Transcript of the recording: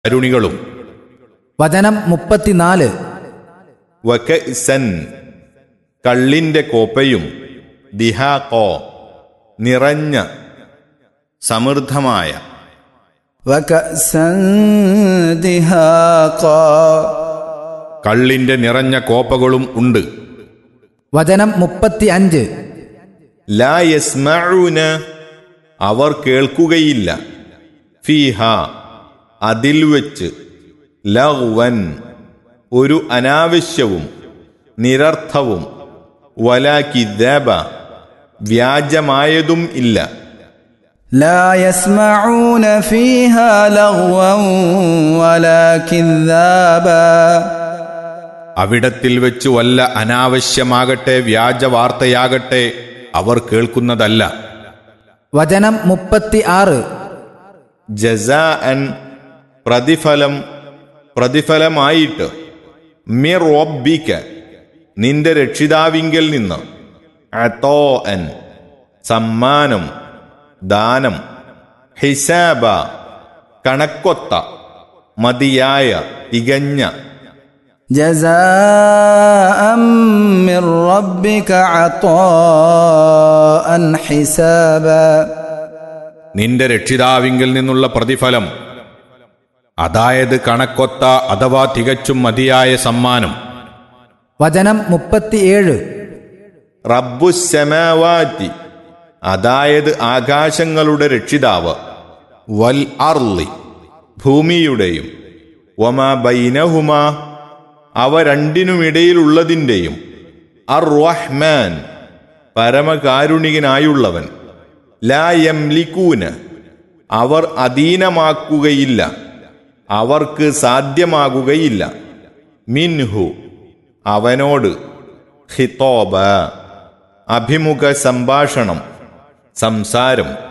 കരുണികളും വചനം മുപ്പത്തിനാല് വകഇസൻ കള്ളിന്റെ കോപ്പയും ദിഹാകോ നിറഞ്ഞ സമൃദ്ധമായ وكأسا دهاقا കള്ളിന്റെ നിറഞ്ഞ കോപ്പകളും ഉണ്ട് വചനം മുപ്പത്തി അഞ്ച് ലാ യസ്മഊന അവർ കേൾക്കുകയില്ല ഫീഹ അതിൽ വെച്ച് ലഗ്വൻ ഒരു അനാവശ്യവും നിരർത്ഥവും വലാകിദബ വ്യാജമായതും ഇല്ല لا يسمعون فيها لغوا ولا كذابا അവിടത്തിൽ വെച്ച് വല്ല അനാവശ്യമാകട്ടെ വ്യാജ വാർത്തയാകട്ടെ അവർ കേൾക്കുന്നതല്ല വചനം മുപ്പത്തി ആറ് ജസാഅൻ പ്രതിഫലം പ്രതിഫലമായിട്ട് മിർ റബ്ബിക നിന്റെ രക്ഷിതാവിങ്കൽ നിന്ന് അതോ അൻ സമ്മാനം ദാനം ഹിസാബ കണക്കൊത്ത മതിയായ തികഞ്ഞ جزاء من ربك عطاء حسابا നിന്റെ രക്ഷിതാവിങ്കിൽ നിന്നുള്ള പ്രതിഫലം അതായത് കണക്കൊത്ത അഥവാ തികച്ചും മതിയായ സമ്മാനം വചനം മുപ്പത്തിയേഴ് റബ്ബുസമാവാറ്റി അതായത് ആകാശങ്ങളുടെ രക്ഷിതാവ് വൽ അർളി ഭൂമിയുടെയും വമാ ബൈനഹുമ അവ രണ്ടിനുമിടയിലുള്ളതിൻ്റെയും അർ റഹ്മാൻ പരമകാരുണികനായുള്ളവൻ ലാ യംലിക്കൂന് അവർ അധീനമാക്കുകയില്ല അവർക്ക് സാധ്യമാകുകയില്ല മിൻഹു അവനോട് ഹിത്തോബ അഭിമുഖ സംഭാഷണം സംസാരം